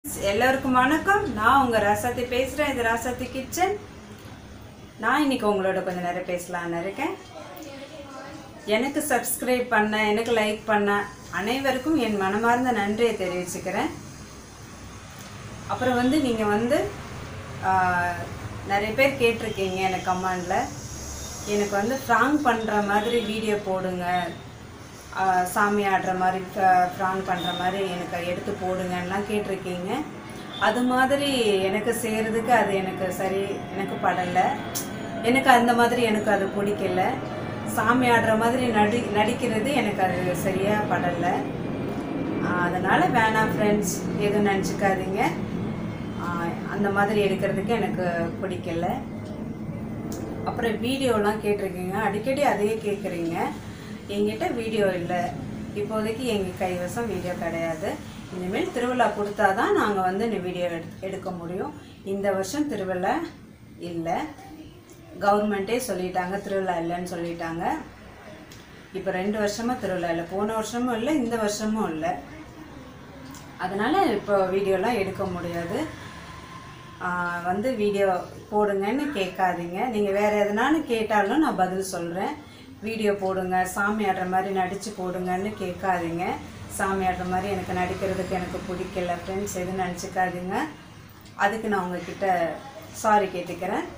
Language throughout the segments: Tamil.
எல்லோருக்கும் வணக்கம் நான் உங்கள் ராசாத்தி பேசுகிறேன் இது ராசாத்தி கிச்சன் நான் இன்னைக்கு உங்களோட கொஞ்சம் நேரம் பேசலான்னு இருக்கேன் எனக்கு சப்ஸ்கிரைப் பண்ண எனக்கு லைக் பண்ண அனைவருக்கும் என் மனமார்ந்த நன்றியை தெரிவிச்சுக்கிறேன் அப்புறம் வந்து நீங்கள் வந்து ஆஹ், நிறைய பேர் கேட்டிருக்கீங்க எனக்கு கமெண்டில் எனக்கு வந்து ஃப்ராங் பண்ணுற மாதிரி வீடியோ போடுங்க ஆஹ், சாமி ஆடுற மாதிரி ஃப்ராங் பண்ணுற மாதிரி எனக்கு எடுத்து போடுங்கலாம் கேட்டிருக்கீங்க அது மாதிரி எனக்கு செய்கிறதுக்கு அது எனக்கு சரி எனக்கு படலை எனக்கு அந்த மாதிரி எனக்கு அது பிடிக்கல சாமி ஆடுற மாதிரி நடி நடிக்கிறது எனக்கு அது சரியாக படலை அதனால் வேணாம் ஃப்ரெண்ட்ஸ் எதுவும் நினச்சிக்காதீங்க அந்த மாதிரி எடுக்கிறதுக்கு எனக்கு பிடிக்கல அப்புறம் வீடியோலாம் கேட்டிருக்கீங்க அடிக்கடி அதையே கேட்குறீங்க எங்கிட்ட வீடியோ இல்லை இப்போதைக்கு எங்கள் கைவசம் வீடியோ கிடையாது இனிமேல் திருவிழா கொடுத்தா தான் நாங்கள் வந்து இந்த வீடியோ எடு எடுக்க முடியும் இந்த வருஷம் திருவிழா இல்லை கவர்மெண்ட்டே சொல்லிட்டாங்க திருவிழா இல்லைன்னு சொல்லிட்டாங்க இப்போ ரெண்டு வருஷமாக திருவிழா இல்லை போன வருஷமும் இல்லை இந்த வருஷமும் இல்லை அதனால் இப்போ வீடியோலாம் எடுக்க முடியாது ஆஹ் வந்து வீடியோ போடுங்கன்னு கேட்காதீங்க நீங்கள் வேறு எதனாலும் கேட்டாலும் நான் பதில் சொல்கிறேன் வீடியோ போடுங்க சாமி ஆடுற மாதிரி நடித்து போடுங்கன்னு கேட்காதீங்க சாமி ஆடுற மாதிரி எனக்கு நடிக்கிறதுக்கு எனக்கு பிடிக்கல ஃப்ரெண்ட்ஸ் எதுவும் நினச்சிக்காதீங்க அதுக்கு நான் உங்ககிட்ட சாரி கேட்டுக்கிறேன்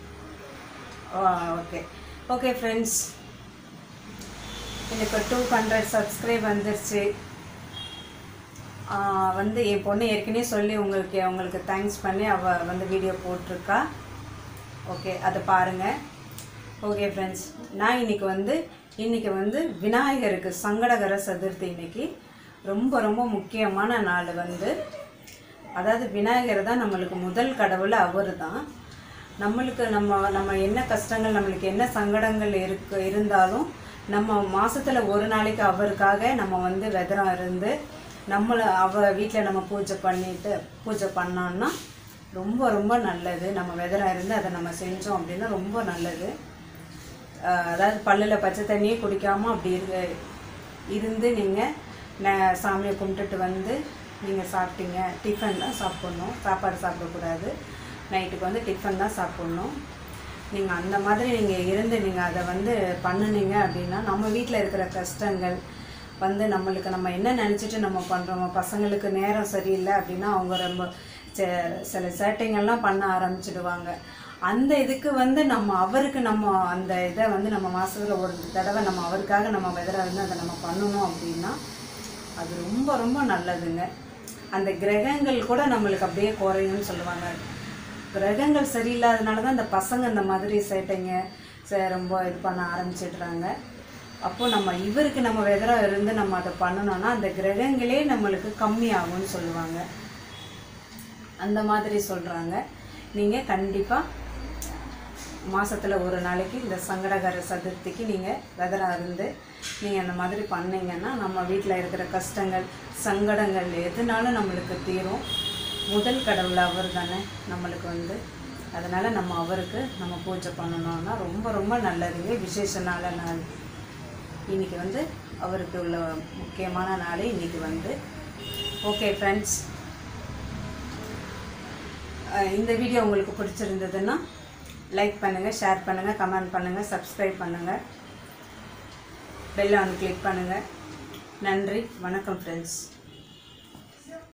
ஓகே ஓகே ஃப்ரெண்ட்ஸ் எனக்கு டூ ஹண்ட்ரட் சப்ஸ்கிரைப் வந்துருச்சு ஆஹ் வந்து என் பொண்ணு ஏற்கனவே சொல்லி உங்களுக்கு உங்களுக்கு தேங்க்ஸ் பண்ணி அவள் வந்து வீடியோ போட்டிருக்கா ஓகே அதை பாருங்கள் ஓகே ஃப்ரெண்ட்ஸ் நான் இன்னைக்கு வந்து இன்னைக்கு வந்து விநாயகருக்கு சங்கடகர சதுர்த்தி இன்னைக்கு ரொம்ப ரொம்ப முக்கியமான நாள் வந்து அதாவது விநாயகர் தான் நம்மளுக்கு முதல் கடவுள் அவர் தான் நம்மளுக்கு நம்ம நம்ம என்ன கஷ்டங்கள் நம்மளுக்கு என்ன சங்கடங்கள் இருக்கு இருந்தாலும் நம்ம மாசத்துல ஒரு நாளைக்கு அவருக்காக நம்ம வந்து விதரம் இருந்து நம்மளை அவ வீட்டில் நம்ம பூஜை பண்ணிட்டு பூஜை பண்ணோம்னா ரொம்ப ரொம்ப நல்லது நம்ம விதரம் இருந்து அதை நம்ம செஞ்சோம் அப்படின்னா ரொம்ப நல்லது ஆஹ் அதாவது பல்லில் பச்சை தண்ணியே குடிக்காமல் அப்படி இரு இருந்து நீங்கள் ந சாமியை கும்பிட்டுட்டு வந்து நீங்கள் சாப்பிட்டீங்க டிஃபன் தான் சாப்பிட்ணும் சாப்பாடு சாப்பிடக்கூடாது நைட்டுக்கு வந்து டிஃபன் தான் சாப்பிட்ணும் நீங்கள் அந்த மாதிரி நீங்கள் இருந்து நீங்கள் அதை வந்து பண்ணுனீங்க அப்படின்னா நம்ம வீட்டில் இருக்கிற கஷ்டங்கள் வந்து நம்மளுக்கு நம்ம என்ன நினச்சிட்டு நம்ம பண்ணுறோமோ பசங்களுக்கு நேரம் சரியில்லை அப்படின்னா அவங்க ரொம்ப ச- சில சேட்டைங்கள்லாம் பண்ண ஆரம்பிச்சிடுவாங்க அந்த இதுக்கு வந்து நம்ம அவருக்கு நம்ம அந்த இதை வந்து நம்ம மாதத்தில் ஒரு தடவை நம்ம அவருக்காக நம்ம வெதரா இருந்து அதை நம்ம பண்ணணும் அப்படின்னா அது ரொம்ப ரொம்ப நல்லதுங்க அந்த கிரகங்கள் கூட நம்மளுக்கு அப்படியே குறையும்னு சொல்லுவாங்க கிரகங்கள் சரியில்லாதனால தான் இந்த பசங்க இந்த மாதிரி சேட்டைங்க ச- ரொம்ப இது பண்ண ஆரம்பிச்சிடுறாங்க அப்போ நம்ம இவருக்கு நம்ம வெதரா இருந்து நம்ம அதை பண்ணணும்னா அந்த கிரகங்களே நம்மளுக்கு கம்மியாகும்னு சொல்லுவாங்க அந்த மாதிரி சொல்கிறாங்க நீங்கள் கண்டிப்பாக மாசத்துல ஒரு நாளைக்கு இந்த சங்கடகர சதுர்த்திக்கு நீங்கள் வெதரா இருந்து நீங்கள் அந்த மாதிரி பண்ணீங்கன்னா நம்ம வீட்டில் இருக்கிற கஷ்டங்கள் சங்கடங்கள் எதுனாலும் நம்மளுக்கு தீரும் முதல் கடவுள் அவர் தானே நம்மளுக்கு வந்து அதனால் நம்ம அவருக்கு நம்ம பூஜை பண்ணணும்னா ரொம்ப ரொம்ப நல்லதுங்க விசேஷ நாள நாள் இன்னைக்கு வந்து அவருக்கு உள்ள முக்கியமான நாள் இன்னைக்கு வந்து ஓகே ஃப்ரெண்ட்ஸ் இந்த வீடியோ உங்களுக்கு பிடிச்சிருந்ததுன்னா லைக் பண்ணுங்கள் ஷேர் பண்ணுங்கள் கமெண்ட் பண்ணுங்கள் சப்ஸ்கிரைப் பண்ணுங்கள் பெல் ஆன் கிளிக் பண்ணுங்கள் நன்றி வணக்கம் ஃப்ரெண்ட்ஸ்